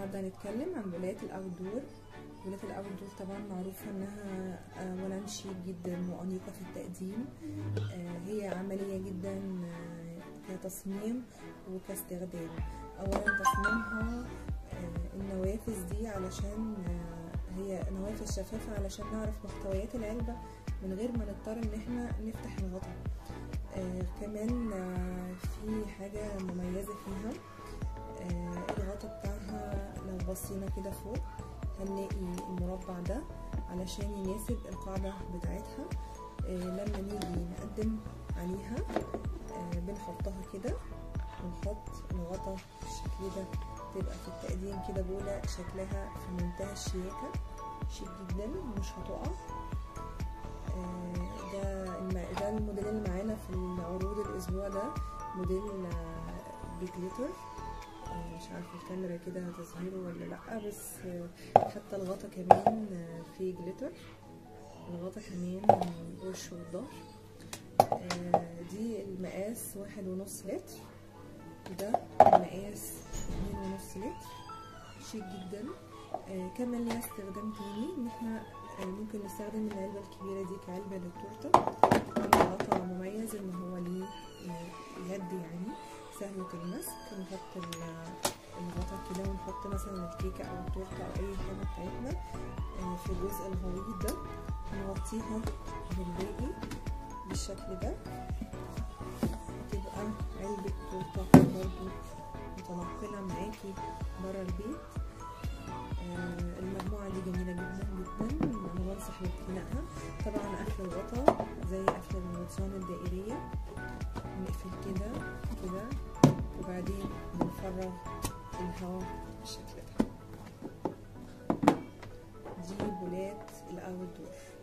النهارده هنتكلم عن ولايات الاوتدور ولايات الاوتدور طبعا معروفة انها اولا شيك جدا وانيقة في التقديم آه، هي عملية جدا آه، كتصميم وكاستخدام اولا تصميمها آه، النوافذ دي علشان آه، هي نوافذ شفافة علشان نعرف محتويات العلبة من غير ما نضطر ان احنا نفتح الغطا آه كمان آه في حاجة مميزة فيها آه الغطا بتاعها لو بصينا كده فوق هنلاقي المربع ده علشان يناسب القاعدة بتاعتها آه لما نيجي نقدم عليها آه بنحطها كده ونحط الغطا بالشكل ده تبقى في التقديم كده بولة شكلها في منتهى الشياكة شيك جدا مش هتقع آه ده ده الموديل اللي معانا في العروض الاسبوع ده موديل بجليتر مش عارفه الكاميرا كده هتظهره ولا لا بس حتى الغطا كمان فيه جليتر الغطا كمان وش والظهر دي المقاس واحد ونص لتر وده المقاس اتنين ونص لتر شيك جدا كمان ليها استخدام تاني ان احنا ممكن نستخدم العلبة الكبيرة دي كعلبة للتورتة الغطا مميز ان هو ليه يد يعني سهلة المسك نحط الغطا كده ونحط مثلا الكيكة او التورتة او اي حاجة بتاعتنا في الجزء الغويط ده نغطيها بالباقي بالشكل ده تبقى علبة تورتة برضو متنقلة معاكي برا البيت المجموعة دي جميلة جدا جدا أنا بنصح باقتنائها طبعا قفل الغطا زي قفل الغطيان الدائرية نقفل كده كده وبعدين بنفرغ الهواء بالشكل ده دي بولات الأوت دور